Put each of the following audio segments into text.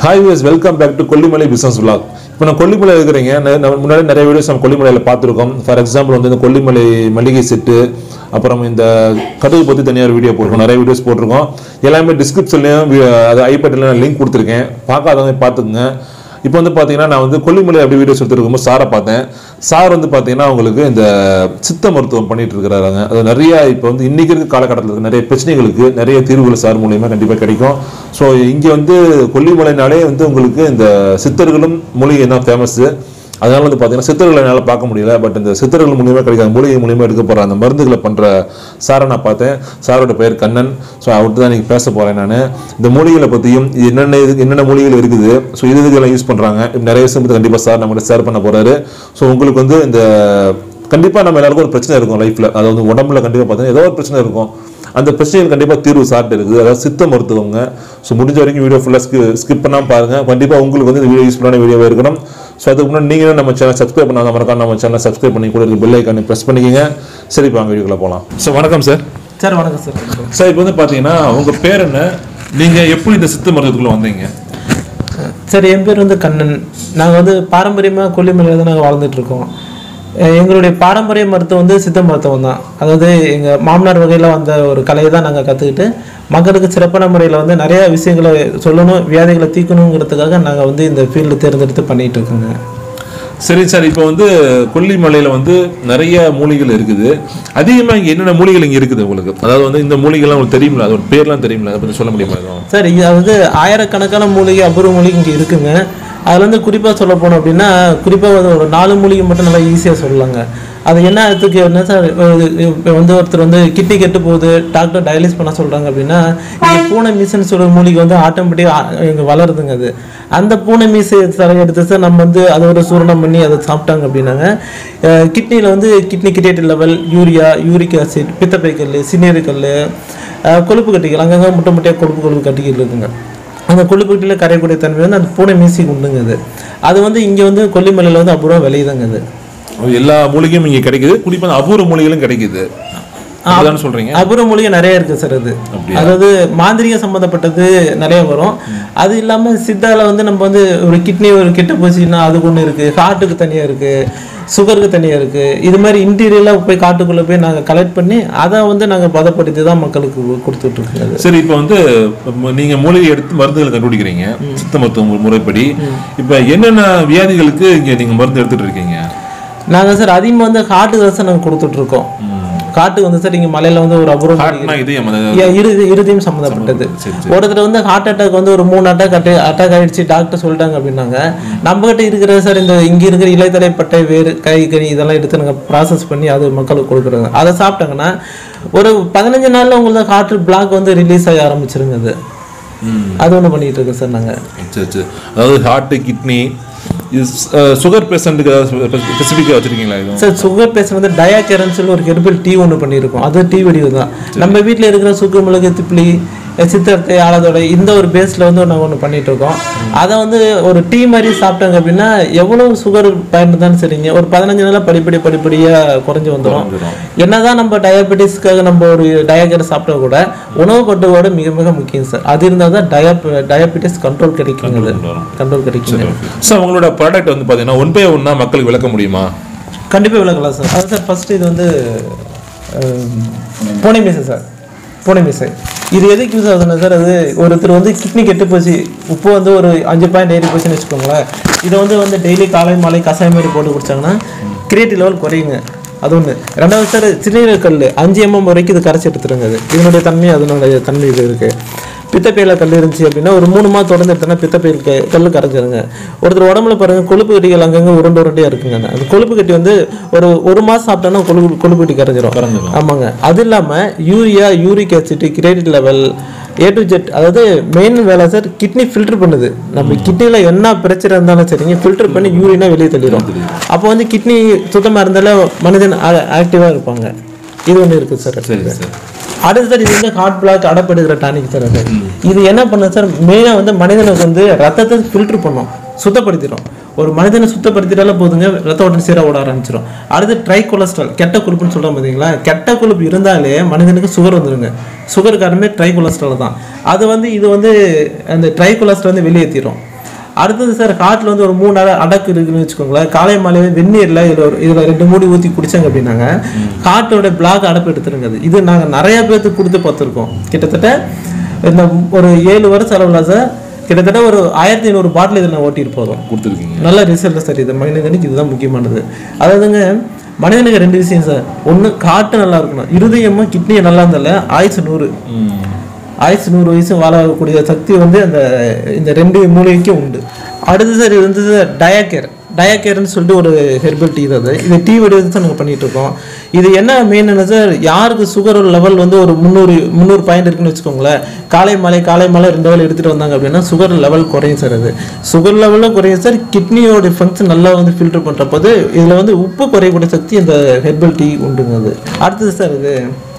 Hi views welcome back to Kollimalai business vlog இப்போ நான் கொல்லிமலை இருக்கிறீங்க ந- நம்ம முன்னாடி நிறைய வீடியோஸ் நம்ம கொல்லிமலையில் பார்த்துருக்கோம் ஃபார் எக்ஸாம்பிள் வந்து இந்த கொல்லிமலை மளிகை செட்டு அப்புறம் இந்த கதவு பற்றி தனியாக வீடியோ போட்டிருக்கோம் நிறைய வீடியோஸ் போட்டிருக்கோம் எல்லாமே டிஸ்கிரிப்ஷன்லையும் அது ஐபேட்டில் லிங்க் கொடுத்துருக்கேன் பார்க்காதவங்க பார்த்துக்குங்க இப்போ வந்து பார்த்தீங்கன்னா நான் வந்து கொல்லிமலை அப்படி வீடியோஸ் எடுத்துருக்கும்போது சாரை பார்த்தேன் சார் வந்து பார்த்தீங்கன்னா அவங்களுக்கு இந்த சித்த மருத்துவம் பண்ணிட்டு இருக்கிறாங்க அது நிறைய இப்போ வந்து இன்னைக்கு இருக்க காலகட்டத்தில் இருக்க நிறைய பிரச்சனைகளுக்கு நிறைய தீர்வுகள் சார் மூலியமா கண்டிப்பாக கிடைக்கும் ஸோ இங்கே வந்து கொல்லிமலைனாலே வந்து உங்களுக்கு இந்த சித்தர்களும் மூலிகை தான் ஃபேமஸ்ஸு அதனால வந்து பார்த்தீங்கன்னா சித்தர்களை என்னால் பார்க்க முடியல பட் இந்த சித்தர்கள் மூலியமாக கிடைக்காத மூலிகை மூலியமாக எடுக்க போகிற அந்த மருந்துகளை பண்ணுற சாரை நான் பார்த்தேன் சாரோட பெயர் கண்ணன் ஸோ அவர்கிட்ட தான் இன்னைக்கு பேச போகிறேன் நான் இந்த மூலிகைகளை பற்றியும் இது என்னென்ன இது என்னென்ன மூலிகைகள் இருக்குது ஸோ இது இதுக்கெல்லாம் யூஸ் பண்ணுறாங்க நிறைய விஷயம் பற்றி கண்டிப்பாக சார் நம்மகிட்ட ஷேர் பண்ண போகிறாரு ஸோ உங்களுக்கு வந்து இந்த கண்டிப்பாக நம்ம எல்லாருக்கும் ஒரு பிரச்சனை இருக்கும் லைஃப்பில் அதாவது உடம்புல கண்டிப்பாக பார்த்தீங்கன்னா ஏதோ ஒரு பிரச்சனை இருக்கும் அந்த பிரச்சனைகள் கண்டிப்பாக தீர்வு சாப்பிட்டு இருக்குது அதாவது சித்த மருத்துவங்க ஸோ முடிஞ்ச வரைக்கும் வீடியோ ஃபுல்லாக ஸ்கி ஸ்கிப் பண்ணாமல் பாருங்கள் கண்டிப்பாக உங்களுக்கு வந்து இந்த வீடியோ யூஸ்ஃபுல்லான வீடியோவாக இருக்கணும் ஸோ அதுக்கு முன்னாடி நீங்களும் நம்ம சேனல் சப்ஸ்கிரைப் பண்ணாத மறக்காம நம்ம சேனல் சப்ஸ்கிரைப் பண்ணி கூட இருக்க பெல் ஐக்கானை ப்ரெஸ் பண்ணிக்கோங்க சரி இப்போ வாங்க வீடியோக்குள்ள போகலாம் ஸோ வணக்கம் சார் சார் வணக்கம் சார் சார் இப்போ வந்து பார்த்தீங்கன்னா உங்கள் பேர் என்ன நீங்கள் எப்படி இந்த சித்த மருத்துவத்துக்குள்ள வந்தீங்க சார் என் பேர் வந்து கண்ணன் நாங்கள் வந்து பாரம்பரியமாக கொல்லிமலையில் தான் நாங்கள் வாழ்ந்துட்டு இருக்கோம் அஹ் எங்களுடைய பாரம்பரிய மருத்துவம் வந்து சித்த மருத்துவம் தான் அதாவது எங்கள் மாமனார் வகையில் வந்த ஒரு கலையை தான் நாங்கள் கற்றுக்கிட்டு மக்களுக்கு சிறப்பான முறையில் வந்து நிறைய விஷயங்களை சொல்லணும் வியாதிகளை தீர்க்கணுங்கிறதுக்காக நாங்கள் வந்து இந்த ஃபீல்டு தேர்ந்தெடுத்து பண்ணிகிட்டு இருக்கோங்க சரி சார் இப்போ வந்து கொல்லிமலையில் வந்து நிறைய மூலிகைகள் இருக்குது அதிகமாக இங்கே என்னென்ன மூலிகைகள் இங்கே இருக்குது உங்களுக்கு அதாவது வந்து இந்த மூலிகைலாம் உங்களுக்கு தெரியுமில்ல அதோட பேர்லாம் தெரியுமில்ல அதை பற்றி சொல்ல முடியுமா எதுவும் சார் இது வந்து ஆயிரக்கணக்கான மூலிகை அபூர்வ மூலிகை இங்கே இருக்குங்க அதில் வந்து குறிப்பாக சொல்ல போனோம் அப்படின்னா குறிப்பாக வந்து ஒரு நாலு மூலிகை மட்டும் நல்லா ஈஸியாக சொல்லலாங்க அது என்ன அதுக்கு என்ன சார் இப்போ வந்து ஒருத்தர் வந்து கிட்னி கெட்டு போகுது டாக்டர் டயாலிஸ் பண்ண சொல்கிறாங்க அப்படின்னா இந்த பூனை மீசன் சொல்கிற மூலிகை வந்து ஆட்டோமேட்டிக்காக இங்கே வளருதுங்க அது அந்த பூனை மீசை தலை எடுத்து சார் நம்ம வந்து அதை ஒரு சூரணம் பண்ணி அதை சாப்பிட்டாங்க அப்படின்னாங்க கிட்னியில் வந்து kidney creative level urea uric acid பித்தப்பைக்கல் சின்னீருக்கல் கொழுப்பு கட்டிகள் அங்கங்கே முட்டை முட்டையாக கொழுப்பு கொழுப்பு கட்டிகள் இருக்குங்க அந்த கொழுப்புட்டியில் கரையக்கூடிய தன்மை வந்து அந்த பூனை மீசி உண்டுங்க அது அது வந்து இங்கே வந்து கொல்லிமலையில் வந்து அபூர்வம் விளையுதுங்க அது எல்லா மூலிகையும் இங்கே கிடைக்குது குறிப்பாக அந்த அபூர்வ மூலிகைகளும் கிடைக்குது அப்படிதானே சொல்றீங்க அபூர்வ மூலிகை நிறைய இருக்கு சார் அது அதாவது மாந்திரிக சம்மந்தப்பட்டது நிறைய வரும் அது இல்லாம சித்தால வந்து நம்ம வந்து ஒரு கிட்னி ஒரு கிட்ட போச்சுன்னா அதுக்கு ஒன்று இருக்கு ஹார்ட்டுக்கு தனியா இருக்கு சுகருக்கு தனியா இருக்கு இது மாதிரி இன்டீரியலா போய் காட்டுக்குள்ள போய் நாங்க கலெக்ட் பண்ணி அதை வந்து நாங்க பதப்படுத்தி தான் மக்களுக்கு கொடுத்துட்டு இருக்கோங்க அது. சரி இப்போ வந்து ம- நீங்க மூலிகை எடுத்து மருந்துகள் கண்டுபிடிக்கிறீங்க சித்த மருத்துவ மு- முறைப்படி இப்போ என்னென்ன வியாதிகளுக்கு இங்க நீங்க மருந்து எடுத்துட்டு இருக்கீங்க நாங்க சார் அதிகமாக வந்து ஹார்ட்டுக்கு தான் சார் நாங்கள் கொடுத்துட்டு இருக்கோம் காட்டுக்கு வந்து சார் இங்க மலையில வந்து ஒரு அபூர்வம் ஹார்ட்னா இதயம் அது ஏன் இறுதி இறுதியும் சம்மந்தப்பட்டது சரி, ஒருத்தர் வந்து ஹார்ட் அட்டாக் வந்து ஒரு மூணு அட்டாக் அட்டை அட்டாக் ஆயிடுச்சு டாக்டர் சொல்லிட்டாங்க அப்படின்னாங்க நம்ம கிட்ட இருக்கிற சார் இந்த இங்க இருக்கிற இலைத்தலை பட்டை வேறு காய்கறி இதெல்லாம் எடுத்து நாங்கள் ப்ராசஸ் பண்ணி அது மக்களுக்கு கொடுக்குறாங்க அதை சாப்பிட்டாங்கன்னா ஒரு பதினஞ்சு நாள்ல உங்களுக்கு ஹார்ட் பிளாக் வந்து ரிலீஸ் ஆகி ஆரம்பிச்சிருங்க அது அது ஒன்று பண்ணிட்டு இருக்கோம் சார் நாங்க சரி சரி அதாவது ஹார்ட் கிட்னி இது சுகர் பேஷண்ட்டுக்கு ஏதாவது ஸ்பெசிஃபிக்காக வச்சிருக்கீங்களா இதுவும் சார் சுகர் பேஷண்ட் வந்து டயாகேரன் சொல்லி ஒரு ஹெர்பல் டீ ஒன்று பண்ணியிருக்கோம் அது டீ வடிவு தான் நம்ம வீட்டில் இருக்கிற சுக்கு மிளகு திப்ளி சித்தர்த்தை ஆலதோடை இந்த ஒரு பேஸில் வந்து நாங்கள் ஒன்று பண்ணிட்டு இருக்கோம் அதை வந்து ஒரு டீ மாதிரி சாப்பிட்டாங்க அப்படின்னா எவ்வளவு சுகர் பயன்படுத்தாலும் சரிங்க ஒரு பதினஞ்சு நாளில் படிப்படி படிப்படியாக குறைஞ்சு வந்துடும் என்னதான் நம்ம டயபெட்டிஸ்க்காக நம்ம ஒரு டயாகேர் சாப்பிட்டா கூட உணவு கட்டுப்பாடு மிக மிக முக்கியம் சார் அது இருந்தால் தான் டயப் டயபெட்டிஸ் கண்ட்ரோல் கிடைக்குங்க கண்ட்ரோல் கிடைக்குங்க சார் உங்களோட ப்ராடக்ட் வந்து பார்த்தீங்கன்னா ஒன் பை ஒன்னா மக்களுக்கு விளக்க முடியுமா கண்டிப்பாக விளக்கலாம் சார் அது சார் ஃபர்ஸ்ட் இது வந்து அஹ், பூனை மீசை சார் பூனை மீசை இது எதுக்கு யூஸ் ஆகுதுன்னா சார் அது ஒருத்தர் வந்து கிட்னி கெட்டு போச்சு உப்பு வந்து ஒரு அஞ்சு பாயிண்ட் ஏறி போச்சுன்னு வச்சுக்கோங்களேன் இதை வந்து வந்து டெய்லி காலை மாலை கஷாயம் மாதிரி போட்டு குடிச்சாங்கன்னா கிரியேட்டிவ் லெவல் குறையுங்க அது ஒன்று ரெண்டாவது சார் சிறுநீரக கல் அஞ்சு எம்எம் வரைக்கும் இது கரைச்சி எடுத்துருங்க அது இதனுடைய தன்மை அதனுடைய தன்மை இது இருக்குது பித்தப்பையில கல் இருந்துச்சு அப்படின்னா ஒரு மூணு மாதம் தொடர்ந்து எடுத்தோன்னா பித்தப்பையில் க- கல் கரைஞ்சிருங்க ஒருத்தர் உடம்புல பாருங்க கொழுப்பு கட்டிகள் அங்கங்க உருண்டை உருண்டையா இருக்குங்க அந்த கொழுப்பு கட்டி வந்து ஒரு ஒரு மாசம் சாப்பிட்டோன்னா கொழுப்பு கொழுப்பு கட்டி கரைஞ்சிரும் ஆமாங்க அது இல்லாம urea uric acid credit level ஏ டு ஜெட் அதாவது மெயின் வேலை சார் கிட்னி ஃபில்டர் பண்ணுது நம்ம கிட்னியில் என்ன பிரச்சனை இருந்தாலும் சரிங்க ஃபில்டர் பண்ணி யூரினா வெளியே தள்ளிடும் அப்போ வந்து கிட்னி சுத்தமாக இருந்தாலும் மனிதன் ஆக்டிவாக இருப்பாங்க இது ஒன்று இருக்குது சார் சரி சார் அடுத்து சார் இது வந்து ஹார்ட் பிளாக் அடப்படுகிற டானிக் சார் அது இது என்ன பண்ணுது சார் மெயினாக வந்து மனிதனுக்கு வந்து ரத்தத்தை ஃபில்டர் பண்ணும் சுத்தப்படுத்திடும் ஒரு மனிதனை சுத்தப்படுத்திட்டாலே போதுங்க ரத்த ஓட்டம் சீராக ஓட ஆரம்பிச்சிடும் அடுத்து ட்ரை கொலஸ்ட்ரால் கெட்ட கொழுப்புன்னு சொல்கிறோம் பார்த்தீங்களா கெட்ட கொழுப்பு இருந்தாலே மனிதனுக்கு சுகர் வந்துருங்க சுகர் காரணமே ட்ரை கொலஸ்ட்ரால் தான் அது வந்து இது வந்து அந்த ட்ரை கொலஸ்ட்ரால் வந்து வெளியேற்றிடும் அடுத்தது சார் காட்டில் வந்து ஒரு மூணு அட அடக்கு இருக்குன்னு வச்சுக்கோங்களேன் காலை மாலை வெந்நீரில் இதில் ஒரு இதில் ரெண்டு மூடி ஊற்றி குடிச்சாங்க அப்படின்னாங்க காட்டோட பிளாக் அடப்பு எடுத்துருங்க அது இது நாங்கள் நிறைய பேர்த்துக்கு கொடுத்து பார்த்துருக்கோம் கிட்டத்தட்ட இந்த ஒரு ஏழு வருஷம் அளவில் சார் கிட்டத்தட்ட ஒரு ஆயிரத்தி ஐநூறு பாட்டில் இதில் நான் ஓட்டிட்டு போதும் கொடுத்துருக்கீங்க நல்ல ரிசல்ட் சார் இது மனிதனுக்கு இதுதான் முக்கியமானது அதாவதுங்க மனிதனுக்கு ரெண்டு விஷயம் சார் ஒன்று காட்டு நல்லா இருக்கணும் இருதயமும் கிட்னியும் நல்லா இருந்தால ஆயுசு நூறு ஆயுசு நூறு வயசு வாழக்கூடிய சக்தி வந்து அந்த இந்த ரெண்டு மூலிகைக்கும் உண்டு அடுத்து சார் இது வந்து டயாகேர் டயாகேர்னு சொல்லிட்டு ஒரு ஹெர்பல் டீ அது இது டீ வடிவத்தை தான் நாங்கள் பண்ணிட்டு இருக்கோம் இது என்ன மெயின் என்ன சார் யாருக்கு சுகர் லெவல் வந்து ஒரு முந்நூறு முந்நூறு பாயிண்ட் இருக்குன்னு வச்சுக்கோங்களேன் காலை மாலை காலை மாலை ரெண்டு வேலை எடுத்துகிட்டு வந்தாங்க அப்படின்னா சுகர் லெவல் குறையும் சார் அது சுகர் லெவலும் குறையும் சார் கிட்னியோட ஃபங்க்ஷன் நல்லா வந்து ஃபில்டர் பண்ணுறப்போது இதில் வந்து உப்பு குறையக்கூடிய சக்தி இந்த ஹெர்பல் டீ உண்டுங்க அது அடுத்தது சார் இது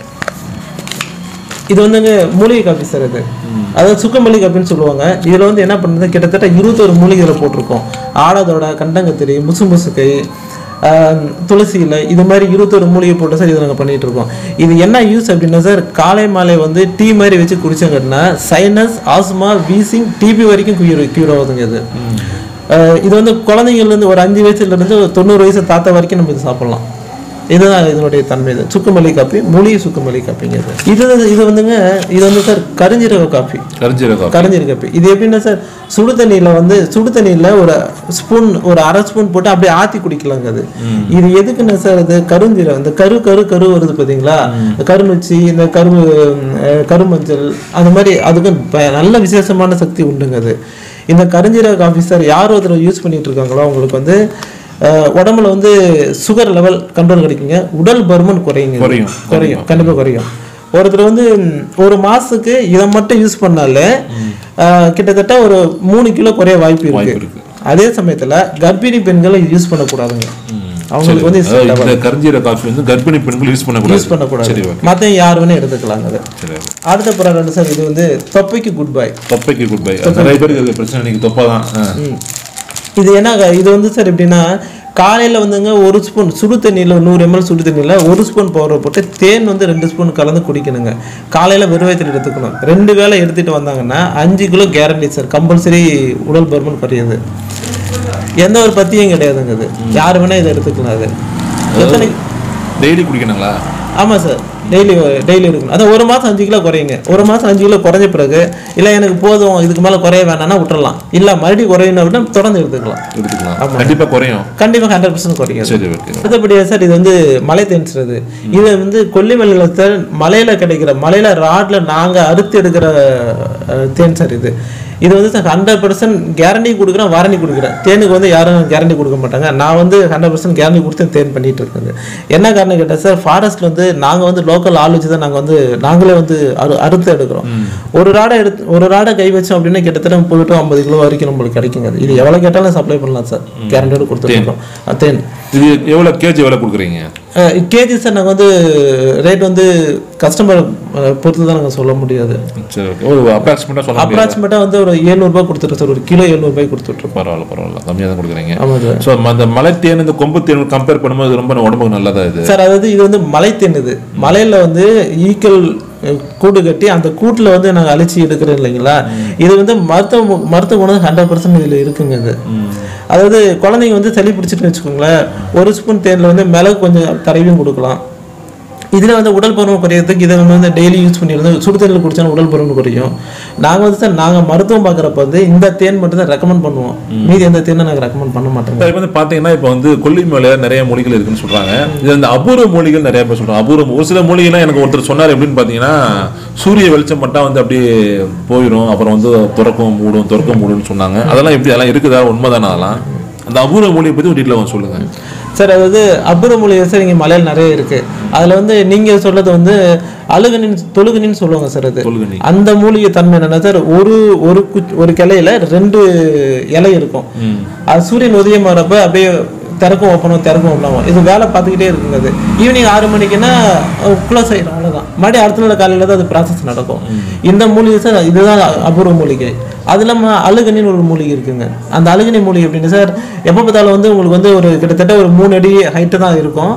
இது வந்துங்க மூலிகை காப்பி சார் இது அதாவது சுக்கமல்லி காப்பின்னு சொல்லுவாங்க இதில் வந்து என்ன பண்ணுறது கிட்டத்தட்ட இருபத்தொரு மூலிகைகளை போட்டிருக்கோம் ஆடாதோட கண்டங்கத்திரி முசு முசுக்கை ஆஹ், துளசி இலை இது மாதிரி இருபத்தொரு மூலிகை போட்டு சார் இதை நாங்கள் பண்ணிட்டு இருக்கோம் இது என்ன யூஸ் அப்படின்னா சார் காலை மாலை வந்து டீ மாதிரி வச்சு குடிச்சாங்கன்னா சைனஸ் ஆஸ்மா வீசிங் டிபி வரைக்கும் கியூர் கியூர் ஆகுதுங்க இது ஆஹ், இது வந்து குழந்தைங்கள்லேருந்து ஒரு அஞ்சு வயசுல இருந்து ஒரு தொண்ணூறு வயசு தாத்தா வரைக்கும் நம்ம இது சாப்பிடலாம் இதுதான் இதனுடைய தன்மை இது சுக்குமல்லி காப்பி மூலிகை சுக்குமல்லி காப்பிங்க இது இது இது வந்துங்க இது வந்து சார் கருஞ்சீரக காப்பி கரிஞ்சீரகம் கருஞ்சீரக காப்பி இது எப்படின்னா சார் சுடு தண்ணியில் வந்து சுடு தண்ணியில் ஒரு ஸ்பூன் ஒரு அரை ஸ்பூன் போட்டு அப்படியே ஆற்றி குடிக்கலாங்க அது இது எதுக்குன்னா சார் இது கருஞ்சீரகம் இந்த கரு கரு கரு வருது பார்த்தீங்களா இந்த கருநொச்சி இந்த கரு அஹ், கருமஞ்சள் அந்த மாதிரி அதுக்கு ப- நல்ல விசேஷமான சக்தி உண்டுங்க அது இந்த கருஞ்சீரக காஃபி சார் யார் ஒருத்தர் யூஸ் பண்ணிட்டு இருக்காங்களோ அவங்களுக்கு வந்து அஹ், உடம்புல வந்து சுகர் லெவல் கண்ட்ரோல் கிடைக்குங்க உடல் பருமன் குறையுங்க இது. குறையும். குறையும் கண்டிப்பாக குறையும் ஒருத்தர் வந்து ம், ஒரு மாசத்துக்கு இதை மட்டும் யூஸ் பண்ணாலே அஹ், கிட்டத்தட்ட ஒரு மூணு கிலோ குறைய வாய்ப்பு வாய்ப்பு இருக்கு இருக்கு. அதே சமயத்துல கர்ப்பிணி பெண்களை யூஸ் பண்ணக்கூடாதுங்க அவங்களுக்கு வந்து அதாவது இந்த கரிஞ்சீரக காஃபி வந்து கர்ப்பிணி பெண்கள் யூஸ் பண்ணக்கூடாது யூஸ் பண்ணக்கூடாது சரி ஓகே மற்ற யார் வேணா எடுத்துக்கலாங்க அது சரி okay. அடுத்த ப்ராடக்ட் சார் இது வந்து தொப்பைக்கு குட் பை தொப்பைக்கு குட் பை நிறைய பேருக்கு இருக்க பிரச்சனை நீங்க தொப்பை தான் ஆ. இது என்ன இது வந்து சார் எப்படின்னா காலையில் வந்துங்க ஒரு ஸ்பூன் சுடு தண்ணியில் நூறு எம்எல் சுடு தண்ணியில் ஒரு ஸ்பூன் பவுடர் போட்டு தேன் வந்து ரெண்டு ஸ்பூன் கலந்து குடிக்கணுங்க காலையில் வெறும் வயித்துல எடுத்துக்கணும் ரெண்டு வேளை எடுத்துட்டு வந்தாங்கன்னா அஞ்சு கிலோ கேரண்டி சார் கம்பல்சரி உடல் பருமன் குறையுது எந்த ஒரு பத்தியும் கிடையாதுங்க அது யார் வேணா இதை எடுத்துக்கலாம் அது எத்தனை டெய்லி குடிக்கணுங்களா ஆமாம் சார் டெய்லி டெய்லி எடுக்கணும் அதான் ஒரு மாதம் அஞ்சு கிலோ குறையுங்க ஒரு மாதம் அஞ்சு கிலோ குறைஞ்ச பிறகு இல்லை எனக்கு போதும் இதுக்கு மேலே குறைய வேணாம்னா விட்டுறலாம் இல்லை மறுபடியும் குறையணும் அப்படின்னா தொடர்ந்து எடுத்துக்கலாம் எடுத்துக்கலாம் கண்டிப்பா குறையும் கண்டிப்பாக ஹண்ட்ரட் பர்சன்ட் குறையும் சரி ஓகே அடுத்தபடியாக சார் இது வந்து மலை தேன்சுறது இது வந்து கொல்லிமலையில் சார் மலையில் கிடைக்கிற மலையில் ராட்ல நாங்கள் அறுத்து எடுக்கிற அஹ், தேன் சார் இது இது வந்து சார் ஹண்ட்ரட் பர்சன்ட் கேரண்டி கொடுக்குறேன் வாரண்டி கொடுக்குறேன் தேனுக்கு வந்து யாரும் கேரண்டி கொடுக்க மாட்டாங்க நான் வந்து ஹண்ட்ரட் பர்சன்ட் கேரண்டி கொடுத்து தேன் பண்ணிட்டு இருக்கேன் என்ன காரணம் கேட்டால் சார் ஃபாரஸ்ட்ல வந்து நாங்கள் வந்து லோக்கல் ஆள் வச்சு தான் நாங்கள் வந்து நாங்களே வந்து அறு அறுத்து எடுக்கிறோம் ஒரு ராடை எடுத்து ஒரு ராடை கை வச்சோம் அப்படின்னா கிட்டத்தட்ட முப்பது டு ஐம்பது கிலோ வரைக்கும் நம்மளுக்கு கிடைக்குங்க அது. இது எவ்வளோ கேட்டாலும் சப்ளை பண்ணலாம் சார் கேரண்டியோட கொடுத்துருக்கோம் தேன் இது எவ்வளவு கேஜி எவ்வளவு கொடுக்குறீங்க கேஜி சார் நாங்கள் வந்து ரேட் வந்து கஸ்டமர் பொறுத்து தான் நாங்கள் சொல்ல முடியாது சரி ஓகே ஒரு அப்ராக்சிமேட்டா சொல்ல முடியாது அப்ராக்சிமேட்டாக வந்து ஒரு ஏழ்நூறுபா கொடுத்துருக்கோம் சார் ஒரு கிலோ எழுநூறுபாய் கொடுத்துட்ருக்கோம் பரவாயில்ல பரவாயில்ல கம்மியா தான் கொடுக்குறீங்க ஆமாம் சார் ஸோ அந்த மலை தேன் இந்த கொம்பு தேன் கம்பேர் பண்ணும்போது இது ரொம்ப உடம்புக்கு நல்லதா இது சார் அதாவது இது வந்து மலை தென்னுது மலையில் வந்து ஈக்கள் அஹ், கூடு கட்டி அந்த கூட்டில் வந்து நாங்கள் அழிச்சு எடுக்கிறோம் இல்லைங்களா இது வந்து மருத்துவ மு- மருத்துவ குணம் ஹண்ட்ரட் பர்சன்ட் இதில் இருக்குங்க இது அதாவது குழந்தைங்க வந்து சளி பிடிச்சிட்டு வச்சுக்கோங்களேன் ஒரு ஸ்பூன் தேனில் வந்து மிளகு கொஞ்சம் தடவியும் கொடுக்கலாம் இதில் வந்து உடல் பருவம் குறையிறதுக்கு இதை நம்ம வந்து டெய்லி யூஸ் பண்ணியிருந்தோம் சுடு தண்ணியில் குடிச்சாலும் உடல் பருவம் குறையும் நாங்கள் வந்து சார் நாங்கள் மருத்துவம் பார்க்குறப்ப வந்து இந்த தேன் மட்டும் தான் ரெக்கமெண்ட் பண்ணுவோம் மீதி எந்த தேனை நாங்கள் ரெக்கமெண்ட் பண்ண மாட்டோம் இப்போ வந்து பாத்தீங்கன்னா இப்போ வந்து கொல்லிமலையில நிறைய மூலிகள் இருக்குன்னு சொல்றாங்க இது அந்த அபூர்வ மூலிகள் நிறைய பேர் சொல்றாங்க அபூர்வ ஒரு சில மூலிகைலாம் எனக்கு ஒருத்தர் சொன்னார் எப்படின்னு பாத்தீங்கன்னா சூரிய வெளிச்சம் மட்டும் வந்து அப்படியே போயிடும் அப்புறம் வந்து துறக்கும் மூடும் துறக்கும் மூடும்னு சொன்னாங்க அதெல்லாம் எப்படி அதெல்லாம் இருக்குதா உண்மைதானே அதெல்லாம் அந்த அபூர்வ மூலிகை பத்தி ஒரு டீட்டில் கொஞ்சம் சொல்லுங்க சார் அதாவது அப்புற மூலிகை சார் இங்கே மலையில் நிறைய இருக்கு அதில் வந்து நீங்கள் சொல்றது வந்து அழுகனின் தொழுகனின்னு சொல்லுவாங்க சார் அது தொழுகனி. அந்த மூலிகை தன்மை என்னன்னா சார் ஒரு ஒரு குச் ஒரு கிளையில ரெண்டு இலை இருக்கும் அது சூரியன் உதயம் வரப்ப அப்படியே திறக்கும் ஓப்பனும் திறக்கும் ஓப்பன் ஆகும் இது வேலை பார்த்துக்கிட்டே இருக்குங்க அது ஈவினிங் ஆறு மணிக்குன்னா க்ளோஸ் ஆயிடும் அவ்வளோதான் மறுபடியும் அடுத்த நாள் காலையில் தான் அது ப்ராசஸ் நடக்கும் இந்த மூலிகை சார் இதுதான் அபூர்வ மூலிகை அது இல்லாமல் அழுகனின்னு ஒரு மூலிகை இருக்குங்க அந்த அழுகனி மூலிகை எப்படின்னு சார் எப்போ பார்த்தாலும் வந்து உங்களுக்கு வந்து ஒரு கிட்டத்தட்ட ஒரு மூணு அடி ஹைட்டு தான் இருக்கும்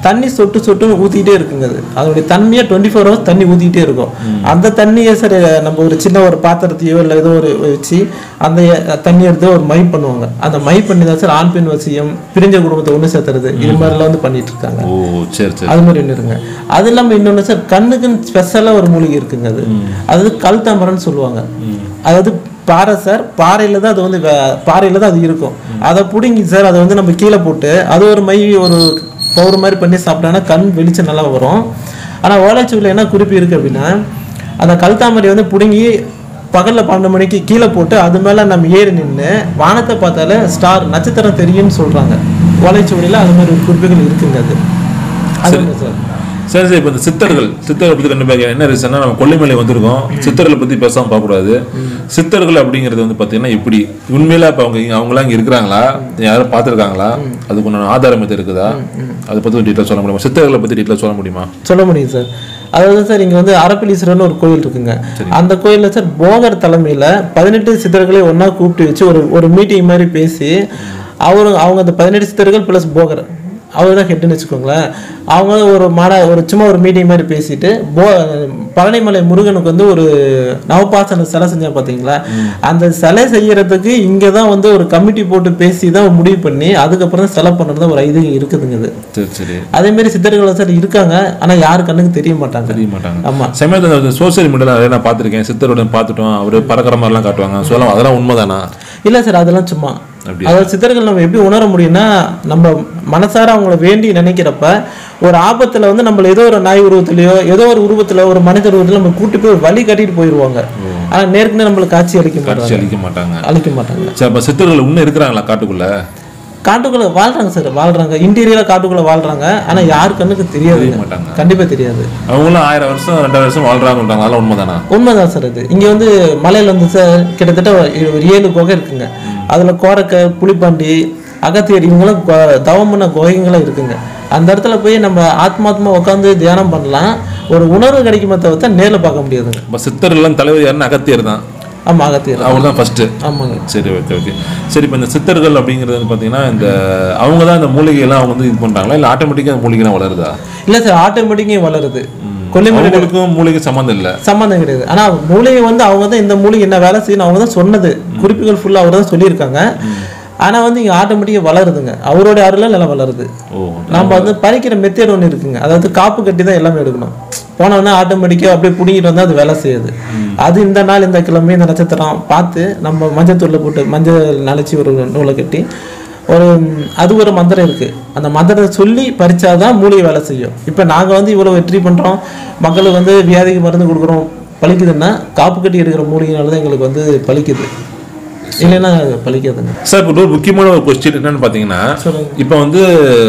தண்ணி சொட்டு சொட்டுன்னு ஊத்திட்டே இருக்குங்க அது அதோடைய தன்மையா டுவெண்ட்டி ஃபோர் ஹவர்ஸ் தண்ணி ஊத்திட்டே இருக்கும் அந்த தண்ணியை சார் நம்ம ஒரு சின்ன ஒரு பாத்திரத்தையோ இல்லை ஏதோ ஒரு வச்சு அந்த தண்ணி எடுத்து ஒரு மை பண்ணுவாங்க அந்த மை பண்ணி தான் சார் ஆண் பெண் வசியம் பிரிஞ்ச குடும்பத்தை ஒன்று சேர்த்துறது இது மாதிரிலாம் வந்து பண்ணிட்டு இருக்காங்க ஓ சரி சரி அது மாதிரி ஒன்று இருங்க அது இல்லாமல் இன்னொன்று சார் கண்ணுக்குன்னு ஸ்பெஷலாக ஒரு மூலிகை இருக்குங்க அது அது கல் தாமரைன்னு சொல்லுவாங்க அதாவது பாறை சார் பாறையில் தான் அது வந்து பாறையில் தான் அது இருக்கும் அதை பிடுங்கி சார் அதை வந்து நம்ம கீழே போட்டு அது ஒரு மை ஒரு பவுடர் மாதிரி பண்ணி சாப்பிட்டோன்னா கண் வெளிச்சம் நல்லா வரும் ஆனால் ஓலைச்சுவில் என்ன குறிப்பு இருக்குது அப்படின்னா அந்த கல் தாமரை வந்து பிடுங்கி பகலில் பன்னெண்டு மணிக்கு கீழே போட்டு அது மேலே நம்ம ஏறி நின்று வானத்தை பார்த்தாலே ஸ்டார் நட்சத்திரம் தெரியும்னு சொல்கிறாங்க ஓலைச்சுவடியில் அது மாதிரி ஒரு குறிப்புகள் இருக்குங்க அது அது ஒண்ணு சார் சரி சரி இப்போ இந்த சித்தர்கள் சித்தர்களை பற்றி கண்டிப்பாக என்ன ரீசன்னா நம்ம கொல்லிமலை வந்திருக்கோம் சித்தர்களை பற்றி பேசாம பார்க்கக்கூடாது சித்தர்கள் அப்படிங்கிறது வந்து பார்த்தீங்கன்னா இப்படி உண்மையில இப்போ அவங்க இங்க- அவங்களாம் இங்கே இருக்கிறாங்களா யாரும் பார்த்துருக்காங்களா அதுக்கு ஒன்று ஆதாரம் எது இருக்குதா அதை பற்றி டீட்டெயில் சொல்ல முடியுமா சித்தர்களை பற்றி டீட்டெயில் சொல்ல முடியுமா சொல்ல முடியும் சார் அதாவது சார் இங்க வந்து அரப்பளீஸ்வரர்னு ஒரு கோயில் இருக்குங்க அந்த கோயில்ல சார் போகர் தலைமையில பதினெட்டு சித்தர்களை ஒண்ணா கூப்பிட்டு வச்சு ஒரு ஒரு மீட்டிங் மாதிரி பேசி அவரு அவங்க அந்த பதினெட்டு சித்தர்கள் ப்ளஸ் போகர் அவர் தான் ஹெட்னு வச்சுக்கோங்களேன் அவங்க ஒரு மாட ஒரு சும்மா ஒரு மீட்டிங் மாதிரி பேசிட்டு போ பழனிமலை முருகனுக்கு வந்து ஒரு நவபாசன சிலை செஞ்சா பார்த்தீங்களா அந்த சிலை செய்யறதுக்கு இங்கே தான் வந்து ஒரு கமிட்டி போட்டு பேசி தான் முடிவு பண்ணி அதுக்கப்புறம் தான் சிலை பண்ணுறது ஒரு இது இருக்குதுங்க இது சரி சரி அதே மாதிரி சித்தர்கள் சார் இருக்காங்க ஆனா யாரு கண்ணுக்கு தெரிய மாட்டாங்க தெரிய மாட்டாங்க ஆமா சமயத்தில் சோசியல் மீடியாவில் நிறைய நான் பார்த்துருக்கேன் சித்தரோட பார்த்துட்டோம் அவர் பறக்கிற மாதிரிலாம் காட்டுவாங்க சொல்லலாம் அதெல்லாம் உண்மைதானா இல்ல சார் அதெல்லாம் சும்மா அப்படியா? அதாவது சித்தர்கள் நம்ம எப்படி உணர முடியும்னா நம்ம மனசார அவங்கள வேண்டி நினைக்கிறப்ப ஒரு ஆபத்துல வந்து நம்மள ஏதோ ஒரு நாய் உருவத்திலயோ ஏதோ ஒரு உருவத்துல ஒரு மனிதர் உருவத்துல நம்ம கூட்டி போய் ஒரு வழி கட்டிட்டு போயிருவாங்க ஆனா நேருக்கு நம்மளுக்கு காட்சி அளிக்க காட்சி மாட்டாங்க அளிக்க மாட்டாங்க அளிக்க மாட்டாங்க சரி அப்போ சித்தர்கள் இன்னும் இருக்கிறாங்களா காட்டுக்குள்ள காட்டுக்குள்ள வாழ்றாங்க சார் வாழ்றாங்க இன்டீரியரா காட்டுக்குள்ள வாழ்றாங்க ஆனா யாரு கண்ணுக்கு தெரியாது தெரிய மாட்டாங்க கண்டிப்பா தெரியாது அவங்களும் ஆயிரம் வருஷம் ரெண்டாயிரம் வருஷம் வாழ்றாங்கன்றாங்க அதெல்லாம் உண்மைதானா உண்மைதான் சார் இது இங்க வந்து மலையில வந்து சார் கிட்டத்தட்ட ஒரு ஒரு ஏழு குகை இருக்குங்க அதுல கோரக்க புலிப்பாண்டி அகத்தியர் இவங்களாம் கொ- தவம் பண்ண குகைங்களும் இருக்குங்க அந்த இடத்துல போய் நம்ம ஆத்மாத்மா உட்காந்து தியானம் பண்ணலாம் ஒரு உணர்வு கிடைக்குமே தவிர்த்து நேர்ல பார்க்க முடியாதுங்க இப்போ சித்தர்கள்லாம் தலைவர் யாருன்னு அகத்தியர் தான் ஆமா அகத்தியர் அவர் தான் ஃபர்ஸ்ட் ஆமாங்க சரி ஓகே ஓகே சரி இப்போ இந்த சித்தர்கள் அப்படிங்கிறது வந்து பார்த்தீங்கன்னா இந்த அவங்க தான் இந்த மூலிகையெல்லாம் அவங்க வந்து இது பண்ணுறாங்களா இல்லை ஆட்டோமேட்டிக்காக அந்த மூலிகைலாம் வளருதா இல்ல சார் ஆட்டோமேட்டிக்கே வளருது கொல்லிமலை அவங்களுக்கும் மூலிகை சம்மந்தம் இல்லை சம்மந்தம் கிடையாது ஆனா மூலிகை வந்து அவங்க தான் இந்த மூலிகை என்ன வேலை செய்யணும் அவங்க தான் சொன்னது குறிப்புகள் ஃபுல்லா அவர் தான் சொல்லியிருக்காங்க ஆனா வந்து இங்க ஆட்டோமேட்டிக்கா வளருதுங்க அவருடைய அருளால் நல்லா வளருது ஓ நம்ம வந்து பறிக்கிற மெத்தேட் ஒன்று இருக்குங்க அதாவது காப்பு கட்டி தான் எல்லாமே எடுக்கணும் போனோடனே ஆட்டோமேட்டிக்காக அப்படியே பிடிங்கிட்டு வந்தால் அது வேலை செய்யுது அது இந்த நாள் இந்த கிழமை இந்த நட்சத்திரம் பார்த்து நம்ம மஞ்சள் தூளில் போட்டு மஞ்சள் நனைச்சி ஒரு நூலை கட்டி ஒரு ம், அது ஒரு மந்திரம் இருக்கு அந்த மந்திரத்தை சொல்லி பறிச்சாதான் மூலிகை வேலை செய்யும் இப்போ நாங்கள் வந்து இவ்வளோ வெற்றி பண்ணுறோம் மக்களுக்கு வந்து வியாதிக்கு மருந்து கொடுக்குறோம் பலிக்குதுன்னா காப்பு கட்டி எடுக்கிற மூலிகைனால தான் எங்களுக்கு வந்து பலிக்குது இல்லைன்னா பலிக்காதுங்க சார் இப்போ ஒரு முக்கியமான ஒரு கொஸ்டின் என்னன்னு பார்த்தீங்கன்னா சொல்லுங்க இப்போ வந்து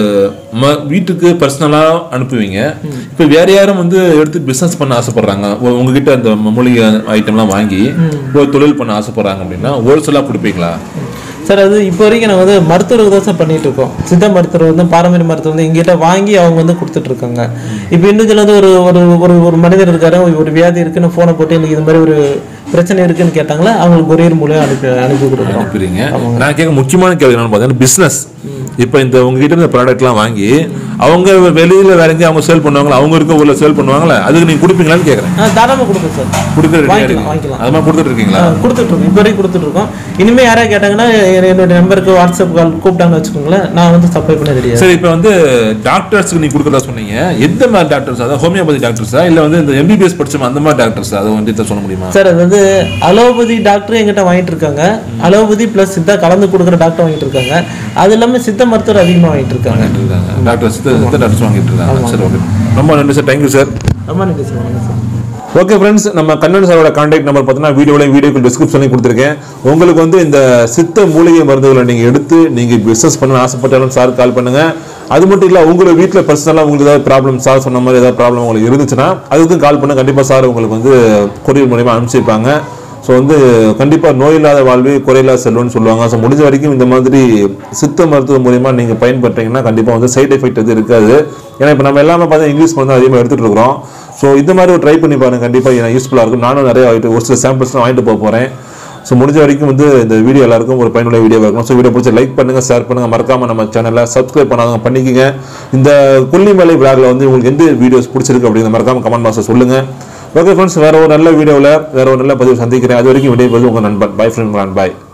ம வீட்டுக்கு பர்சனலாக அனுப்புவீங்க இப்போ வேற யாரும் வந்து எடுத்து பிஸ்னஸ் பண்ண ஆசைப்படுறாங்க உ- உங்ககிட்ட அந்த ம- மூலிகை ஐட்டம்லாம் வாங்கி ஒரு தொழில் பண்ண ஆசைப்படுறாங்க அப்படின்னா ஹோல்சேலாக கொடுப்பீங்களா சார் அது இப்போ வரைக்கும் நாங்கள் வந்து மருத்துவருக்கு தான் சார் பண்ணிட்டு இருக்கோம் சித்த மருத்துவர் வந்து பாரம்பரிய மருத்துவர் வந்து எங்கிட்ட வாங்கி அவங்க வந்து கொடுத்துட்டு இருக்காங்க இப்போ இண்டிவிஜுவல் வந்து ஒரு ஒரு ஒரு ஒரு மனிதர் இருக்காரு ஒரு வியாதி இருக்குன்னு ஃபோனை போட்டு எனக்கு இது மாதிரி ஒரு பிரச்சனை இருக்குன்னு கேட்டாங்களா அவங்களுக்கு கொரியர் மூலியம் அனுப்பி அனுப்பி கொடுக்குறோம் அனுப்புறீங்க நான் கேட்க முக்கியமான கேள்வி என்னன்னு பார்த்தீங்கன்னா பிஸ்னஸ் இப்போ இந்த உங்ககிட்ட இந்த ப்ராடக்ட்லாம் வாங்கி அவங்க வெளியில வேற எங்கேயும் அவங்க சேல் பண்ணுவாங்களா அவங்க இருக்க ஊர்ல சேல் பண்ணுவாங்களா அதுக்கு நீங்க கொடுப்பீங்களான்னு கேட்குறேன் ஆ தாராளமாக கொடுப்போம் சார் கொடுக்குற ரெடியா வாங்கிக்கலாம், இருக்கீங்க வாங்கிக்கலாம். அது மாதிரி கொடுத்துட்டு இருக்கீங்களா கொடுத்துட்டு இருக்கோம் இப்போ வரைக்கும் கொடுத்துட்டு இருக்கோம் இனிமேல் யாராவது கேட்டாங்கன்னா எ- என்னோட நம்பருக்கு வாட்ஸ்அப் கால் கூப்பிட்டாங்கன்னு வச்சுக்கோங்களேன் நான் வந்து சப்ளை பண்ண ரெடியாக சரி இப்போ வந்து டாக்டர்ஸ்க்கு நீங்க கொடுக்குறதா சொன்னீங்க எந்த மாதிரி டாக்டர்ஸ் அதாவது ஹோமியோபதி டாக்டர்ஸா இல்ல வந்து இந்த எம்பிபிஎஸ் படிச்ச அந்த மாதிரி டாக்டர்ஸ் அதை வந்து இதை சொல்ல முடியுமா சார் அது வந்து அலோபதி டாக்டர் எங்கிட்ட வாங்கிட்டு இருக்காங்க அலோபதி ப்ளஸ் சித்தா கலந்து கொடுக்குற டாக்டர் வாங்கிட்டு இருக்காங்க அது இல்லாமல் சித்த மருத்துவர் அதிகமாக வாங்கிட்டு இருக்காங்க இருக்காங்க டாக்டர் சித்த சித்த டாக்டர்ஸ் வாங்கிட்டு இருக்காங்க சரி ஓகே ரொம்ப நன்றி சார் தேங்க்யூ சார் ரொம்ப நன்றி சார் வணக்கம் சார் ஓகே ஃப்ரெண்ட்ஸ் நம்ம கண்ணன் சாரோட கான்டாக்ட் நம்பர் பார்த்தீங்கன்னா வீடியோலையும் வீடியோக்கு டிஸ்கிரிப்ஷன்லையும் கொடுத்துருக்கேன் உங்களுக்கு வந்து இந்த சித்த மூலிகை மருந்துகளை நீங்கள் எடுத்து நீங்கள் பிஸ்னஸ் பண்ண ஆசைப்பட்டாலும் சார் கால் பண்ணுங்க அது மட்டும் இல்லை உங்களோட வீட்டில் பர்சனலாக உங்களுக்கு ஏதாவது ப்ராப்ளம் சார் சொன்ன மாதிரி ஏதாவது ப்ராப்ளம் உங்களுக்கு இருந்துச்சுன்னா அதுக்கும் கால் பண்ண கண்டிப்பாக சார் உங்களுக்கு வந்து கொரியர் மூலியமாக அனுப்பிச்சிருப்பாங்க ஸோ வந்து கண்டிப்பாக நோய் இல்லாத வாழ்வே குறையில்லா செல்வம்னு சொல்லுவாங்க ஸோ முடிஞ்ச வரைக்கும் இந்த மாதிரி சித்த மருத்துவம் மூலியமா நீங்கள் பயன்பட்டீங்கன்னா கண்டிப்பாக வந்து சைடு எஃபெக்ட் எதுவும் இருக்காது ஏன்னா இப்போ நம்ம எல்லாமே பார்த்தா இங்கிலீஷ் மருந்து அதிகமாக எடுத்துகிட்டு இருக்கிறோம் ஸோ இந்த மாதிரி ட்ரை பண்ணி பாருங்க கண்டிப்பாக யூஸ்ஃபுல்லாக இருக்கும் நானும் நிறைய வாங்கிட்டு ஒரு சில சாம்பிள்ஸ்லாம் வாங்கிட்டு போக போகிறேன் ஸோ முடிஞ்ச வரைக்கும் வந்து இந்த வீடியோ எல்லாருக்கும் ஒரு பயனுள்ள வீடியோவாக இருக்கும் ஸோ வீடியோ பிடிச்ச லைக் பண்ணுங்க ஷேர் பண்ணுங்க மறக்காம நம்ம சேனலை சப்ஸ்கிரைப் பண்ணாதவங்க பண்ணிக்கங்க இந்த கொல்லிமலை விழாவில் வந்து உங்களுக்கு எந்த வீடியோஸ் பிடிச்சிருக்கு அப்படிங்கிற மறக்காம கமெண்ட் பாக்ஸில் சொல்லுங்க ஓகே ஃப்ரெண்ட்ஸ் வேற ஒரு நல்ல வீடியோவில் வேற ஒரு நல்ல பதிவு சந்திக்கிறேன் அது வரைக்கும் விடைபெறுவது உங்கள் நண்பன் பை ஃப்ரெண்ட் பாய்